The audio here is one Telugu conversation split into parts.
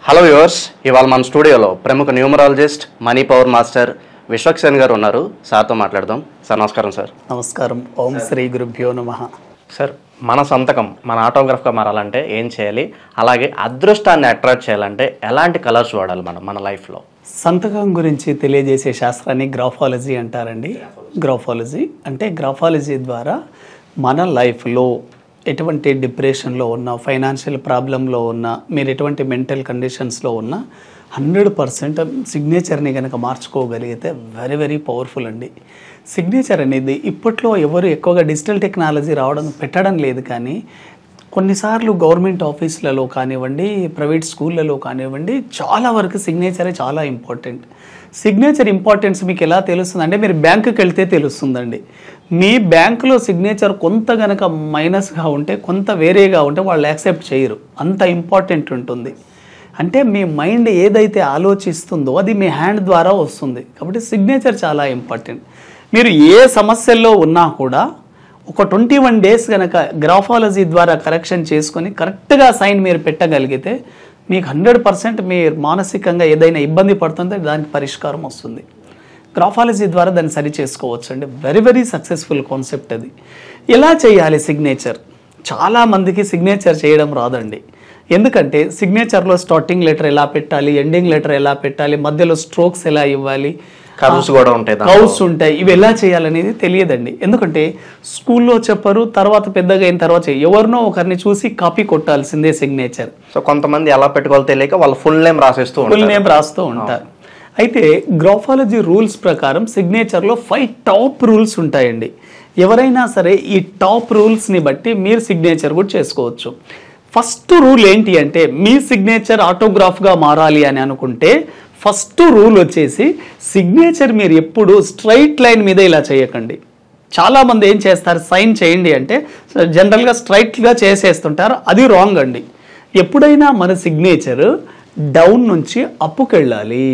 హలో వ్యూవర్స్ ఇవాళ మన స్టూడియోలో ప్రముఖ numerologist money power master Vishwaksen గారు ఉన్నారు సార్తో మాట్లాడదాం సార్ నమస్కారం సార్ నమస్కారం ఓం శ్రీ గురుభ్యో నమ సార్ మన సంతకం మన ఆటోగ్రాఫ్గా మారాలంటే ఏం చేయాలి అలాగే అదృష్టాన్ని అట్రాక్ట్ చేయాలంటే ఎలాంటి కలర్స్ వాడాలి మనం మన లైఫ్లో సంతకం గురించి తెలియజేసే శాస్త్రాన్ని గ్రాఫాలజీ అంటారండి గ్రాఫాలజీ అంటే గ్రాఫాలజీ ద్వారా మన లైఫ్లో ఎటువంటి డిప్రెషన్లో ఉన్నా ఫైనాన్షియల్ ప్రాబ్లంలో ఉన్నా మీరు ఎటువంటి మెంటల్ కండిషన్స్లో ఉన్నా హండ్రెడ్ పర్సెంట్ సిగ్నేచర్ని కనుక మార్చుకోగలిగితే వెరీ వెరీ పవర్ఫుల్ అండి సిగ్నేచర్ అనేది ఇప్పట్లో ఎవరు ఎక్కువగా డిజిటల్ టెక్నాలజీ రావడం పెట్టడం లేదు కానీ కొన్నిసార్లు గవర్నమెంట్ ఆఫీసులలో కానివ్వండి ప్రైవేట్ స్కూళ్ళలో కానివ్వండి చాలా వరకు సిగ్నేచరే చాలా ఇంపార్టెంట్ సిగ్నేచర్ ఇంపార్టెన్స్ మీకు ఎలా తెలుస్తుంది అంటే మీరు బ్యాంకుకి వెళ్తే తెలుస్తుందండి మీ బ్యాంకులో సిగ్నేచర్ కొంత గనక మైనస్గా ఉంటే కొంత వేరేగా ఉంటే వాళ్ళు యాక్సెప్ట్ చేయరు అంత ఇంపార్టెంట్ ఉంటుంది అంటే మీ మైండ్ ఏదైతే ఆలోచిస్తుందో అది మీ హ్యాండ్ ద్వారా వస్తుంది కాబట్టి సిగ్నేచర్ చాలా ఇంపార్టెంట్ మీరు ఏ సమస్యల్లో ఉన్నా కూడా ఒక ట్వంటీ వన్ డేస్ కనుక గ్రాఫాలజీ ద్వారా కరెక్షన్ చేసుకొని కరెక్ట్గా సైన్ మీరు పెట్టగలిగితే మీకు హండ్రెడ్ పర్సెంట్ మీరు మానసికంగా ఏదైనా ఇబ్బంది పడుతుంటే దానికి పరిష్కారం వస్తుంది గ్రాఫాలజీ ద్వారా దాన్ని సరి చేసుకోవచ్చు అండి వెరీ వెరీ సక్సెస్ఫుల్ కాన్సెప్ట్ అది ఎలా చేయాలి సిగ్నేచర్ చాలా మందికి సిగ్నేచర్ చేయడం రాదండి ఎందుకంటే సిగ్నేచర్లో స్టార్టింగ్ లెటర్ ఎలా పెట్టాలి ఎండింగ్ లెటర్ ఎలా పెట్టాలి మధ్యలో స్ట్రోక్స్ ఎలా ఇవ్వాలి కర్వ్స్ కూడా ఉంటాయి దాంట్లో. కౌస్ ఉంటాయి ఇవి ఎలా చేయాలనేది తెలియదండి ఎందుకంటే స్కూల్లో చెప్పరు తర్వాత పెద్దగా అయిన తర్వాత చెయ్యరు. ఎవరినో ఒకరిని చూసి కాపీ కొట్టాల్సిందే సిగ్నేచర్ సో కొంతమంది ఎలా పెట్టుకోవాలో తెలియక వాళ్ళ ఫుల్ నేమ్ రాసేస్తూ ఫుల్ ఉంటారు నేమ్ రాస్తూ ఉంటారు అయితే గ్రాఫాలజీ రూల్స్ ప్రకారం సిగ్నేచర్లో ఫైవ్ టాప్ రూల్స్ ఉంటాయండి ఎవరైనా సరే ఈ టాప్ రూల్స్ని బట్టి మీరు సిగ్నేచర్ కూడా చేసుకోవచ్చు ఫస్ట్ రూల్ ఏంటి అంటే మీ సిగ్నేచర్ ఆటోగ్రాఫ్గా మారాలి అని అనుకుంటే ఫస్ట్ రూల్ వచ్చేసి సిగ్నేచర్ మీరు ఎప్పుడు స్ట్రైట్ లైన్ మీద ఇలా చేయకండి చాలా మంది ఏం చేస్తారు సైన్ చేయండి అంటే జనరల్గా స్ట్రైట్గా చేసేస్తుంటారు అది రాంగ్ అండి ఎప్పుడైనా మన సిగ్నేచర్ డౌన్ నుంచి అప్పుకి వెళ్ళాలి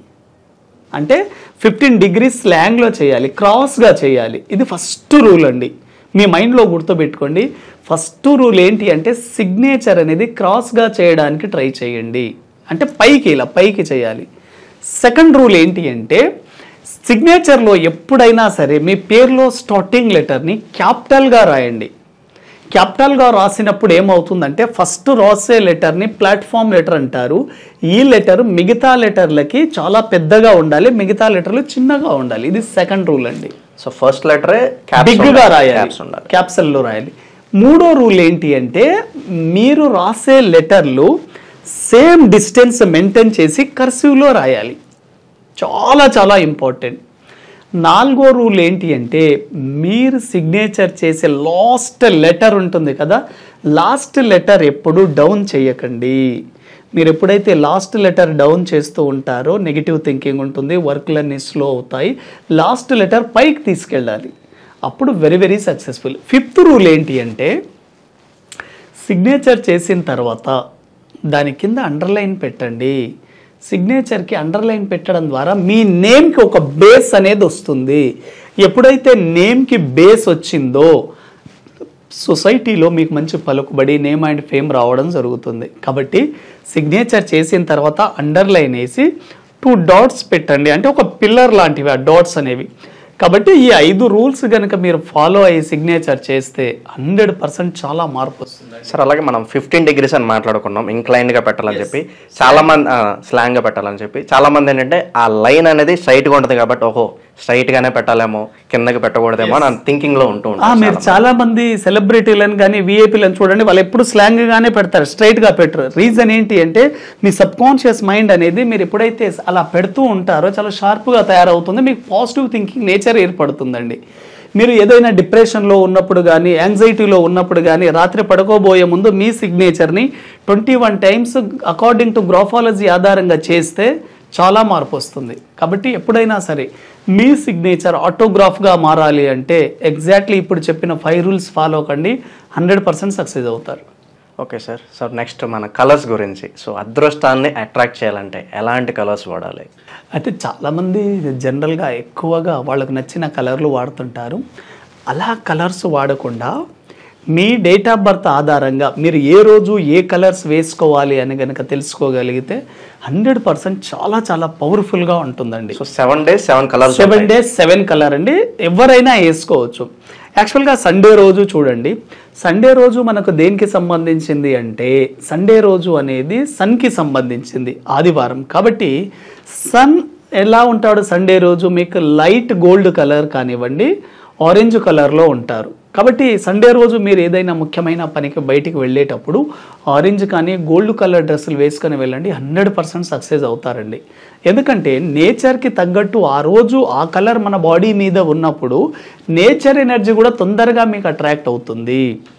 అంటే ఫిఫ్టీన్ డిగ్రీస్ స్లాంగ్లో చేయాలి క్రాస్గా చేయాలి ఇది ఫస్ట్ రూల్ అండి మీ మైండ్లో గుర్తుపెట్టుకోండి ఫస్ట్ రూల్ ఏంటి అంటే సిగ్నేచర్ అనేది క్రాస్గా చేయడానికి ట్రై చేయండి అంటే పైకి ఇలా పైకి చేయాలి సెకండ్ రూల్ ఏంటి అంటే సిగ్నేచర్లో ఎప్పుడైనా సరే మీ పేరులో స్టార్టింగ్ లెటర్ని క్యాపిటల్గా రాయండి క్యాపిటల్గా రాసినప్పుడు ఏమవుతుందంటే ఫస్ట్ రాసే లెటర్ని ప్లాట్ఫామ్ లెటర్ అంటారు ఈ లెటర్ మిగతా లెటర్లకి చాలా పెద్దగా ఉండాలి మిగతా లెటర్లు చిన్నగా ఉండాలి ఇది సెకండ్ రూల్ అండి సో ఫస్ట్ లెటరే బిగ్గా రాయాలి క్యాప్స్ ఉండాలి క్యాప్సల్లో రాయాలి మూడో రూల్ ఏంటి అంటే మీరు రాసే లెటర్లు సేమ్ డిస్టెన్స్ మెయింటైన్ చేసి కర్సివ్లో రాయాలి చాలా చాలా ఇంపార్టెంట్ నాలుగో రూల్ ఏంటి అంటే మీరు సిగ్నేచర్ చేసే లాస్ట్ లెటర్ ఉంటుంది కదా లాస్ట్ లెటర్ ఎప్పుడు డౌన్ చేయకండి మీరు ఎప్పుడైతే లాస్ట్ లెటర్ డౌన్ చేస్తూ ఉంటారో నెగిటివ్ థింకింగ్ ఉంటుంది వర్క్లన్నీ స్లో అవుతాయి లాస్ట్ లెటర్ పైకి తీసుకెళ్ళాలి అప్పుడు very very successful fifth rule ఏంటి అంటే సిగ్నేచర్ చేసిన తర్వాత దాని కింద అండర్లైన్ పెట్టండి సిగ్నేచర్కి అండర్లైన్ పెట్టడం ద్వారా మీ నేమ్కి ఒక బేస్ అనేది వస్తుంది ఎప్పుడైతే నేమ్కి బేస్ వచ్చిందో సొసైటీలో మీకు మంచి పలుకుబడి నేమ్ అండ్ ఫేమ్ రావడం జరుగుతుంది కాబట్టి సిగ్నేచర్ చేసిన తర్వాత అండర్లైన్ వేసి టూ డాట్స్ పెట్టండి అంటే ఒక పిల్లర్ లాంటివి ఆ డాట్స్ అనేవి కాబట్టి ఈ ఐదు రూల్స్ కనుక మీరు ఫాలో అయ్యి సిగ్నేచర్ చేస్తే హండ్రెడ్ పర్సెంట్ చాలా మార్పు వస్తుంది సార్ అలాగే మనం ఫిఫ్టీన్ డిగ్రీస్ అని మాట్లాడుకున్నాం ఇంక్లైన్ గా పెట్టాలని చెప్పి చాలా మంది స్లాంగ్ గా పెట్టాలని చెప్పి చాలా మంది ఏంటంటే ఆ లైన్ అనేది స్ట్రైట్ గా ఉంటుంది కాబట్టి ఓహో స్ట్రైట్ గానే పెట్టాలేమో కిందకి పెట్టకూడదేమో అని థింకింగ్ లో ఉంటూ ఆ, ఉంటారు మీరు చాలా మంది సెలబ్రిటీలను కానీ విఐపీలను చూడండి వాళ్ళు ఎప్పుడు స్లాంగ్ గానే పెడతారు స్ట్రైట్ గా పెట్టరు రీజన్ ఏంటి అంటే మీ సబ్ కాన్షియస్ మైండ్ అనేది మీరు ఎప్పుడైతే అలా పెడుతూ ఉంటారో చాలా షార్ప్ గా తయారవుతుంది మీకు పాజిటివ్ థింకింగ్ నేచర్ ఏర్పడుతుందండి మీరు ఏదైనా డిప్రెషన్లో ఉన్నప్పుడు కానీ యాంగ్జైటీలో ఉన్నప్పుడు కానీ రాత్రి పడుకోబోయే ముందు మీ సిగ్నేచర్ని twenty one times according to graphology ఆధారంగా చేస్తే చాలా మార్పు వస్తుంది కాబట్టి ఎప్పుడైనా సరే మీ సిగ్నేచర్ ఆటోగ్రాఫ్గా మారాలి అంటే ఎగ్జాక్ట్లీ ఇప్పుడు చెప్పిన ఫైవ్ రూల్స్ ఫాలో కండి హండ్రెడ్ పర్సెంట్ సక్సెస్ అవుతారు ఓకే సార్ సార్ నెక్స్ట్ మన కలర్స్ గురించి సో అదృష్టాన్ని అట్రాక్ట్ చేయాలంటే ఎలాంటి కలర్స్ వాడాలి అయితే చాలామంది జనరల్గా ఎక్కువగా వాళ్ళకు నచ్చిన కలర్లు వాడుతుంటారు అలా కలర్స్ వాడకుండా మీ డేట్ ఆఫ్ బర్త్ ఆధారంగా మీరు ఏ రోజు ఏ కలర్స్ వేసుకోవాలి అని కనుక తెలుసుకోగలిగితే హండ్రెడ్ పర్సెంట్ చాలా చాలా పవర్ఫుల్గా ఉంటుందండి so seven days seven colours seven days seven colour అండి ఎవరైనా వేసుకోవచ్చు యాక్చువల్గా సండే రోజు చూడండి సండే రోజు మనకు దేనికి సంబంధించింది అంటే సండే రోజు అనేది సన్కి సంబంధించింది ఆదివారం కాబట్టి సన్ ఎలా ఉంటాడు సండే రోజు మీకు లైట్ గోల్డ్ కలర్ కానివ్వండి ఆరెంజ్ కలర్లో ఉంటారు కాబట్టి సండే రోజు మీరు ఏదైనా ముఖ్యమైన పనికి బయటికి వెళ్ళేటప్పుడు ఆరెంజ్ కానీ గోల్డ్ కలర్ డ్రెస్సులు వేసుకొని వెళ్ళండి హండ్రెడ్ పర్సెంట్ సక్సెస్ అవుతారండి ఎందుకంటే నేచర్కి తగ్గట్టు ఆ రోజు ఆ కలర్ మన బాడీ మీద ఉన్నప్పుడు నేచర్ ఎనర్జీ కూడా తొందరగా మీకు అట్రాక్ట్ అవుతుంది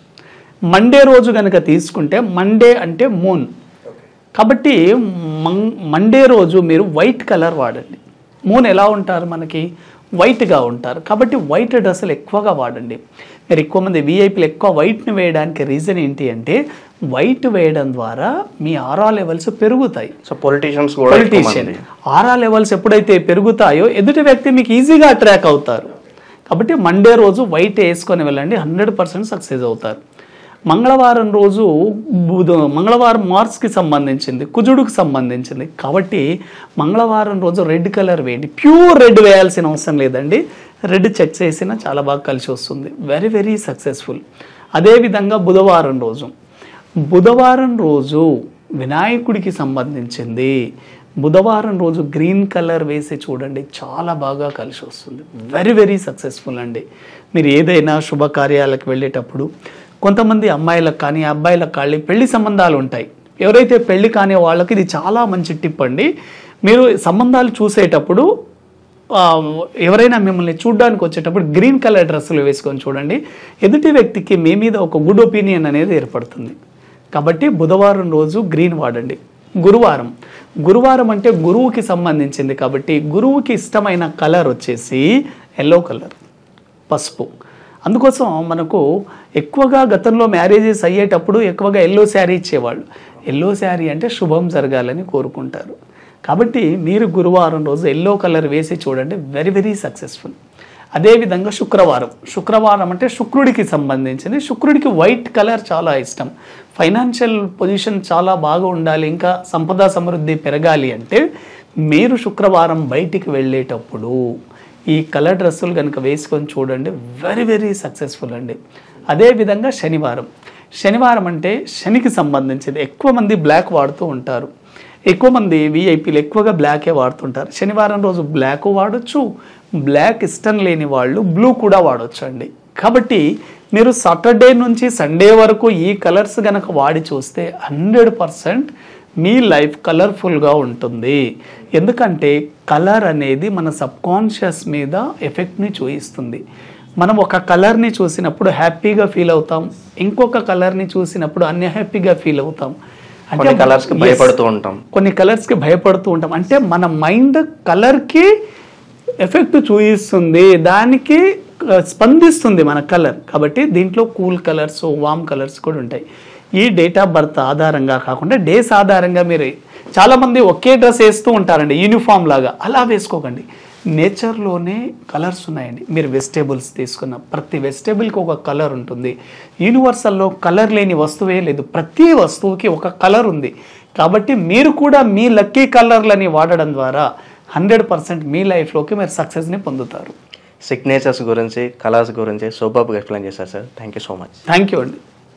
మండే రోజు కనుక తీసుకుంటే మండే అంటే మూన్ కాబట్టి మం- మండే రోజు మీరు వైట్ కలర్ వాడండి మూన్ ఎలా ఉంటారు మనకి వైట్గా ఉంటారు కాబట్టి వైట్ డ్రెస్సులు ఎక్కువగా వాడండి మీరు ఎక్కువ మంది వీఐపీలు ఎక్కువ వైట్ని వేయడానికి రీజన్ ఏంటి అంటే వైట్ వేయడం ద్వారా మీ ఆరా లెవెల్స్ పెరుగుతాయి సో పొలిటీషియన్స్ కూడా ఎక్కువ పొలిటీషియన్ మంది. ఆరా లెవెల్స్ ఎప్పుడైతే పెరుగుతాయో ఎదుటి వ్యక్తి మీకు ఈజీగా అట్రాక్ అవుతారు కాబట్టి మండే రోజు వైట్ వేసుకొని వెళ్ళండి హండ్రెడ్ పర్సెంట్ సక్సెస్ అవుతారు మంగళవారం రోజు బుధ మంగళవారం మార్స్కి సంబంధించింది కుజుడుకు సంబంధించింది కాబట్టి మంగళవారం రోజు రెడ్ కలర్ వేయండి ప్యూర్ రెడ్ వేయాల్సిన అవసరం లేదండి రెడ్ చెక్ చేసినా చాలా బాగా కలిసి వస్తుంది వెరీ వెరీ సక్సెస్ఫుల్ అదేవిధంగా బుధవారం రోజు బుధవారం రోజు వినాయకుడికి సంబంధించింది బుధవారం రోజు గ్రీన్ కలర్ వేసి చూడండి చాలా బాగా కలిసి వస్తుంది వెరీ వెరీ సక్సెస్ఫుల్ అండి మీరు ఏదైనా శుభకార్యాలకు వెళ్ళేటప్పుడు కొంతమంది అమ్మాయిలకు కానీ అబ్బాయిలకు కానీ పెళ్లి సంబంధాలు ఉంటాయి ఎవరైతే పెళ్లి కాని వాళ్ళకి ఇది చాలా మంచి టిప్ అండి మీరు సంబంధాలు చూసేటప్పుడు ఆ, ఎవరైనా మిమ్మల్ని చూడడానికి వచ్చేటప్పుడు గ్రీన్ కలర్ డ్రెస్సులు వేసుకొని చూడండి ఎదుటి వ్యక్తికి మీ మీద ఒక గుడ్ ఒపీనియన్ అనేది ఏర్పడుతుంది కాబట్టి బుధవారం రోజు గ్రీన్ వాడండి గురువారం గురువారం అంటే గురువుకి సంబంధించింది కాబట్టి గురువుకి ఇష్టమైన కలర్ వచ్చేసి ఎల్లో కలర్ పసుపు అందుకోసం మనకు ఎక్కువగా గతంలో మ్యారేజెస్ అయ్యేటప్పుడు ఎక్కువగా ఎల్లో శారీ ఇచ్చేవాళ్ళు ఎల్లో శారీ అంటే శుభం జరగాలని కోరుకుంటారు కాబట్టి మీరు గురువారం రోజు ఎల్లో కలర్ వేసి చూడండి వెరీ వెరీ సక్సెస్ఫుల్ అదేవిధంగా శుక్రవారం శుక్రవారం అంటే శుక్రుడికి సంబంధించింది శుక్రుడికి వైట్ కలర్ చాలా ఇష్టం ఫైనాన్షియల్ పొజిషన్ చాలా బాగా ఉండాలి ఇంకా సంపద సమృద్ధి పెరగాలి అంటే మీరు శుక్రవారం బయటికి వెళ్ళేటప్పుడు ఈ కలర్ డ్రెస్సులు కనుక వేసుకొని చూడండి వెరీ వెరీ సక్సెస్ఫుల్ అండి అదేవిధంగా శనివారం శనివారం అంటే శనికి సంబంధించింది ఎక్కువ మంది బ్లాక్ వాడుతూ ఉంటారు ఎక్కువ మంది విఐపీలు ఎక్కువగా బ్లాకే వాడుతుంటారు శనివారం రోజు బ్లాక్ వాడొచ్చు బ్లాక్ ఇష్టం లేని వాళ్ళు బ్లూ కూడా వాడొచ్చు అండి కాబట్టి మీరు సాటర్డే నుంచి సండే వరకు ఈ కలర్స్ గనక వాడి చూస్తే హండ్రెడ్ పర్సెంట్ మీ లైఫ్ కలర్ఫుల్గా ఉంటుంది ఎందుకంటే కలర్ అనేది మన సబ్కాన్షియస్ మీద ఎఫెక్ట్ని చూపిస్తుంది మనం ఒక కలర్ని చూసినప్పుడు హ్యాపీగా ఫీల్ అవుతాం ఇంకొక కలర్ని చూసినప్పుడు అన్హ్యాపీగా ఫీల్ అవుతాం కొన్ని కలర్స్ కి Yes. భయపడుతూ ఉంటాం కొన్ని కలర్స్కి భయపడుతూ ఉంటాం అంటే మన మైండ్ కలర్కి ఎఫెక్ట్ చూపిస్తుంది దానికి ఆ, స్పందిస్తుంది మన కలర్ కాబట్టి దీంట్లో కూల్ కలర్స్ వామ్ కలర్స్ కూడా ఉంటాయి ఈ డేట్ ఆఫ్ బర్త్ ఆధారంగా కాకుండా డేస్ ఆధారంగా మీరు చాలామంది ఒకే డ్రెస్ వేస్తూ ఉంటారండి యూనిఫామ్ లాగా అలా వేసుకోకండి నేచర్లోనే కలర్స్ ఉన్నాయండి మీరు వెజిటేబుల్స్ తీసుకున్న ప్రతి వెజిటేబుల్కి ఒక కలర్ ఉంటుంది యూనివర్సల్లో కలర్ లేని వస్తువే లేదు ప్రతి వస్తువుకి ఒక కలర్ ఉంది కాబట్టి మీరు కూడా మీ లక్కీ కలర్లని వాడడం ద్వారా హండ్రెడ్ పర్సెంట్ మీ లైఫ్లోకి మీరు సక్సెస్ని పొందుతారు సిగ్నేచర్స్ గురించి కలర్స్ గురించి సూపర్గా ఎక్స్ప్లెయిన్ చేశారు sir thank you so much thank you అండి